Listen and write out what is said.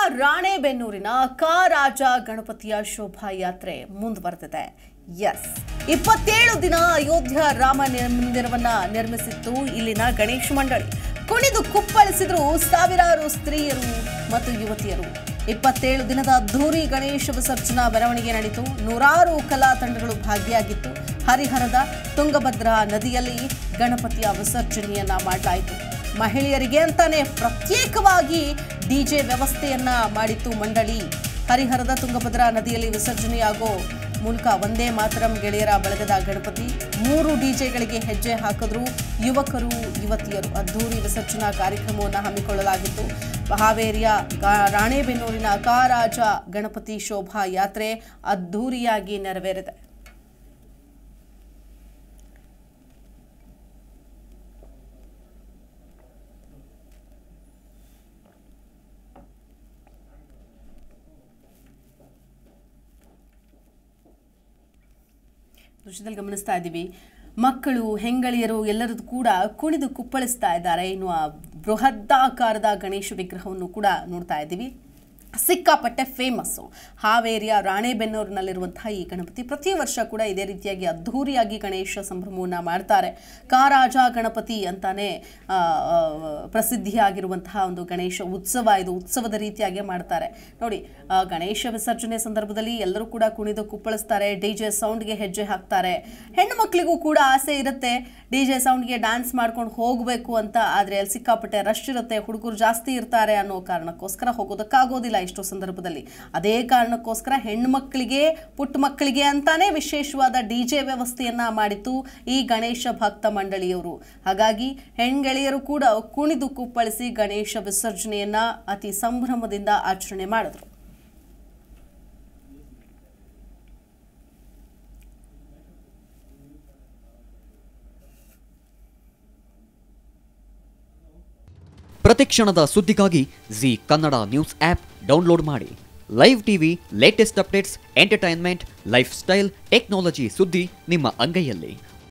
ರಾಣೆಬೆನ್ನೂರಿನ ಕಾರಾಜ ಗಣಪತಿಯ ಶೋಭಾಯಾತ್ರೆ ಮುಂದುವರೆದಿದೆ ಎಸ್ ಇಪ್ಪತ್ತೇಳು ದಿನ ಅಯೋಧ್ಯ ರಾಮ ನಿರ್- ಮಂದಿರವನ್ನ ನಿರ್ಮಿಸಿತ್ತು ಇಲ್ಲಿನ ಗಣೇಶ ಮಂಡಳಿ ಕುಣಿದು ಕುಪ್ಪಳಿಸಿದ್ರು ಸಾವಿರಾರು ಸ್ತ್ರೀಯರು ಮತ್ತು ಯುವತಿಯರು ಇಪ್ಪತ್ತೇಳು ದಿನದ ಅದ್ಧೂರಿ ಗಣೇಶ ವಿಸರ್ಜನಾ ಮೆರವಣಿಗೆ ನಡೆಯಿತು ನೂರಾರು ಕಲಾ ತಂಡಗಳು ಭಾಗಿಯಾಗಿತ್ತು ಹರಿಹರದ ತುಂಗಭದ್ರಾ ನದಿಯಲ್ಲಿ ಗಣಪತಿಯ ವಿಸರ್ಜನೆಯನ್ನ ಮಾಡಲಾಯಿತು ಮಹಿಳೆಯರಿಗೆ ಅಂತಾನೆ ಪ್ರತ್ಯೇಕವಾಗಿ ಡಿಜೆ ವ್ಯವಸ್ಥೆಯನ್ನ ಮಾಡಿತ್ತು ಮಂಡಳಿ ಹರಿಹರದ ತುಂಗಭದ್ರಾ ನದಿಯಲ್ಲಿ ವಿಸರ್ಜನೆಯಾಗೋ ಮೂಲಕ ಒಂದೇ ಮಾತರಂ ಗೆಳೆಯರ ಬಳಗದ ಗಣಪತಿ ಮೂರು ಡಿಜೆಗಳಿಗೆ ಹೆಜ್ಜೆ ಹಾಕಿದ್ರು ಯುವಕರು ಯುವತಿಯರು ಅದ್ಧೂರಿ ವಿಸರ್ಜನಾ ಕಾರ್ಯಕ್ರಮವನ್ನು ಹಮ್ಮಿಕೊಳ್ಳಲಾಗಿತ್ತು ಹಾವೇರಿಯ ಗಾ- ರಾಣೆಬೆನ್ನೂರಿನ ಕಾರಾಜ ಗಣಪತಿ ಶೋಭಾ ಯಾತ್ರೆ ಅದ್ಧೂರಿಯಾಗಿ ನೆರವೇರಿದೆ ದೃಶ್ಯದಲ್ಲಿ ಗಮನಿಸ್ತಾ ಇದ್ದೀವಿ ಮಕ್ಕಳು ಹೆಂಗಳಿಯರು ಎಲ್ಲರೂ ಕೂಡ ಕುಣಿದು ಕುಪ್ಪಳಿಸ್ತಾ ಇದ್ದಾರೆ ಇನ್ನು ಆ ಬೃಹದಾಕಾರದ ಗಣೇಶ ವಿಗ್ರಹವನ್ನು ಕೂಡ ನೋಡ್ತಾ ಇದ್ದೀವಿ ಸಿಕ್ಕಾಪಟ್ಟೆ ಫೇಮಸ್ಸು ಹಾವೇರಿಯ ರಾಣೆಬೆನ್ನೂರಿನಲ್ಲಿರುವಂತಹ ಈ ಗಣಪತಿ ಪ್ರತಿ ವರ್ಷ ಕೂಡ ಇದೇ ರೀತಿಯಾಗಿ ಅದ್ಧೂರಿಯಾಗಿ ಗಣೇಶ ಸಂಭ್ರಮವನ್ನು ಮಾಡ್ತಾರೆ ಕಾರಾಜ ಗಣಪತಿ ಅಂತಾನೆ ಆ, ಆ, ಪ್ರಸಿದ್ಧಿಯಾಗಿರುವಂತಹ ಒಂದು ಗಣೇಶ ಉತ್ಸವ ಇದು ಉತ್ಸವದ ರೀತಿಯಾಗಿ ಮಾಡ್ತಾರೆ ನೋಡಿ ಆ, ಗಣೇಶ ವಿಸರ್ಜನೆ ಸಂದರ್ಭದಲ್ಲಿ ಎಲ್ಲರೂ ಕೂಡ ಕುಣಿದು ಕುಪ್ಪಳಿಸ್ತಾರೆ ಡಿ ಜೆ ಸೌಂಡ್ಗೆ ಹೆಜ್ಜೆ ಹಾಕ್ತಾರೆ ಹೆಣ್ಣು ಮಕ್ಕಳಿಗೂ ಕೂಡ ಆಸೆ ಇರುತ್ತೆ ಡಿ ಜೆ ಸೌಂಡ್ಗೆ ಡ್ಯಾನ್ಸ್ ಮಾಡ್ಕೊಂಡು ಹೋಗಬೇಕು ಅಂತ ಆದರೆ ಅಲ್ಲಿ ಸಿಕ್ಕಾಪಟ್ಟೆ ರಶ್ ಇರುತ್ತೆ ಹುಡುಗರು ಜಾಸ್ತಿ ಇರ್ತಾರೆ ಅನ್ನೋ ಕಾರಣಕ್ಕೋಸ್ಕರ ಹೋಗೋದಕ್ಕಾಗೋದಿಲ್ಲ ಇಷ್ಟು ಸಂದರ್ಭದಲ್ಲಿ ಅದೇ ಕಾರಣಕ್ಕೋಸ್ಕರ ಹೆಣ್ಣು ಮಕ್ಕಳಿಗೆ ಪುಟ್ಟ ಮಕ್ಕಳಿಗೆ ಅಂತಾನೆ ವಿಶೇಷವಾದ ಡಿ ಜೆ ವ್ಯವಸ್ಥೆಯನ್ನ ಮಾಡಿತ್ತು ಈ ಗಣೇಶ ಭಕ್ತ ಮಂಡಳಿಯವರು ಹಾಗಾಗಿ ಹೆಣ್ಗೆಳೆಯರು ಕೂಡ ಕುಣಿದು ಕುಪ್ಪಳಿಸಿ ಗಣೇಶ ವಿಸರ್ಜನೆಯನ್ನ ಅತಿ ಸಂಭ್ರಮದಿಂದ ಆಚರಣೆ ಮಾಡಿದ್ರು ಪ್ರತಿಕ್ಷಣದ ಸುದ್ದಿಗಾಗಿ Zee Kannada news app download ಮಾಡಿ live TV latest updates entertainment lifestyle technology ಸುದ್ದಿ ನಿಮ್ಮ ಅಂಗೈಯಲ್ಲಿ